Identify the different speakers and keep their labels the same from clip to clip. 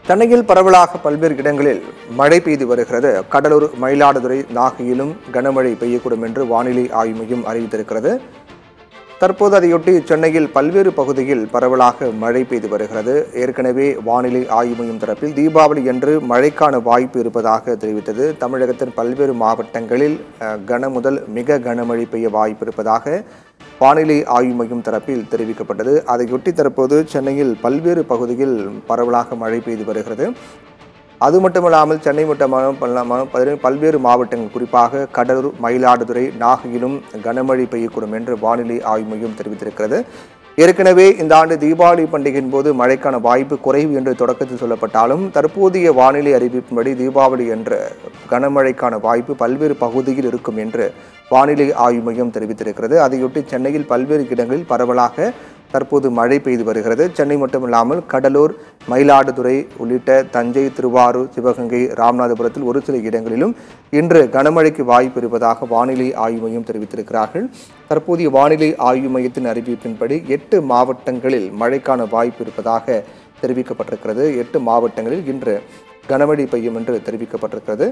Speaker 1: சென்னையில் பரவலாக பல்வேறு இடங்களில் மழை பெய்து வருகிறது கடலூர் மயிலாடுதுறை நாகையிலும் கனமழை பெய்யக்கூடும் என்று வானிலை ஆய்வு மையம் அறிவித்திருக்கிறது தற்போது அதையொட்டி சென்னையில் பல்வேறு பகுதியில் பரவலாக மழை பெய்து வருகிறது ஏற்கனவே வானிலை ஆய்வு மையம் தரப்பில் தீபாவளி அன்று மழைக்கான வாய்ப்பு இருப்பதாக தெரிவித்தது தமிழகத்தின் பல்வேறு மாவட்டங்களில் அஹ், கன முதல் மிக கனமழை பெய்ய வாய்ப்பு இருப்பதாக வானிலை ஆய்வு மையம் தரப்பில் தெரிவிக்கப்பட்டது அதையொட்டி தற்போது சென்னையில் பல்வேறு பகுதியில் பரவலாக மழை பெய்து வருகிறது அது மட்டுமல்லாமல் சென்னை மட்டுமான பல்லாம- பல்வேறு- பல்வேறு மாவட்டங்கள் குறிப்பாக கடலூர் மயிலாடுதுறை நாகையிலும் கனமழை பெய்யக்கூடும் என்று வானிலை ஆய்வு மையம் தெரிவித்திருக்கிறது ஏற்கனவே இந்த ஆண்டு தீபாவளி பண்டிகையின் போது மழைக்கான வாய்ப்பு குறைவு என்று தொடக்கத்தில் சொல்லப்பட்டாலும் தற்போதைய வானிலை அறிவிப்பின்படி தீபாவளி என்ற கனமழைக்கான வாய்ப்பு பல்வேறு பகுதியில் இருக்கும் என்று வானிலை ஆய்வு மையம் தெரிவித்திருக்கிறது அதையொட்டி சென்னையில் பல்வேறு இடங்களில் பரவலாக தற்போது மழை பெய்து வருகிறது சென்னை மட்டுமில்லாமல் கடலூர் மயிலாடுதுறை உள்ளிட்ட தஞ்சை திருவாரூர் சிவகங்கை ராமநாதபுரத்தில் ஒரு சில இடங்களிலும் இன்று கனமழைக்கு வாய்ப்பு இருப்பதாக வானிலை ஆய்வு மையம் தெரிவித்திருக்கிறார்கள் தற்போதைய வானிலை ஆய்வு மையத்தின் அறிவிப்பின்படி எட்டு மாவட்டங்களில் மழைக்கான வாய்ப்பு இருப்பதாக தெரிவிக்கப்பட்டிருக்கிறது எட்டு மாவட்டங்களில் இன்று கனமழை பெய்யும் என்று தெரிவிக்கப்பட்டிருக்கிறது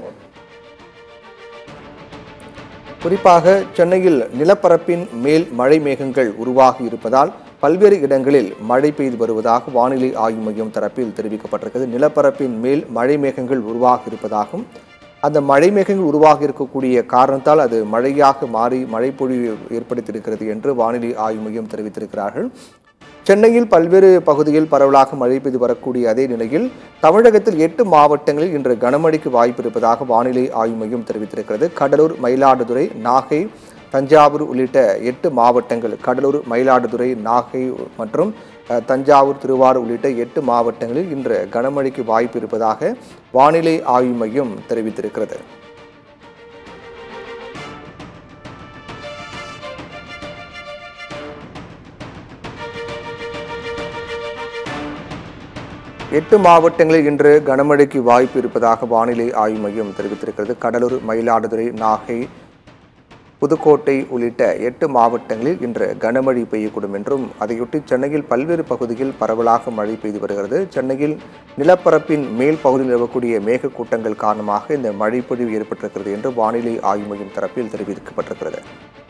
Speaker 1: குறிப்பாக சென்னையில் நிலப்பரப்பின் மேல் மழை மேகங்கள் உருவாகி இருப்பதால் பல்வேறு இடங்களில் மழை பெய்து வருவதாக வானிலை ஆய்வு மையம் தரப்பில் தெரிவிக்கப்பட்டிருக்கிறது நிலப்பரப்பின் மேல் மழை மேகங்கள் உருவாகி இருப்பதாகவும் அந்த மழை மேகங்கள் உருவாகி இருக்கக்கூடிய காரணத்தால் அது மழையாக மாறி மழைப்பொழிவு ஏற்படுத்தியிருக்கிறது என்று வானிலை ஆய்வு மையம் தெரிவித்திருக்கிறார்கள் சென்னையில் பல்வேறு பகுதியில் பரவலாக மழை பெய்து வரக்கூடிய அதே நிலையில் தமிழகத்தில் எட்டு மாவட்டங்களில் இன்று கனமழைக்கு வாய்ப்பு இருப்பதாக வானிலை ஆய்வு மையம் தெரிவித்திருக்கிறது கடலூர் மயிலாடுதுறை நாகை தஞ்சாவூர் உள்ளிட்ட எட்டு மாவட்டங்கள் கடலூர் மயிலாடுதுறை நாகை மற்றும் அஹ், தஞ்சாவூர் திருவாரூர் உள்ளிட்ட எட்டு மாவட்டங்களில் இன்று கனமழைக்கு வாய்ப்பு இருப்பதாக வானிலை ஆய்வு மையம் தெரிவித்திருக்கிறது எட்டு மாவட்டங்களில் இன்று கனமழைக்கு வாய்ப்பு இருப்பதாக வானிலை ஆய்வு மையம் தெரிவித்திருக்கிறது கடலூர் மயிலாடுதுறை நாகை புதுக்கோட்டை உள்ளிட்ட எட்டு மாவட்டங்களில் இன்று கனமழை பெய்யக்கூடும் என்றும் அதையொட்டி சென்னையில் பல்வேறு பகுதியில் பரவலாக மழை பெய்து வருகிறது சென்னையில் நிலப்பரப்பின் மேல் பகுதியில் நிலவக்கூடிய மேகக்கூட்டங்கள் காரணமாக இந்த மழைப்பொழிவு ஏற்பட்டிருக்கிறது என்று வானிலை ஆய்வு மையம் தரப்பில் தெரிவிக்கப்பட்டிருக்கிறது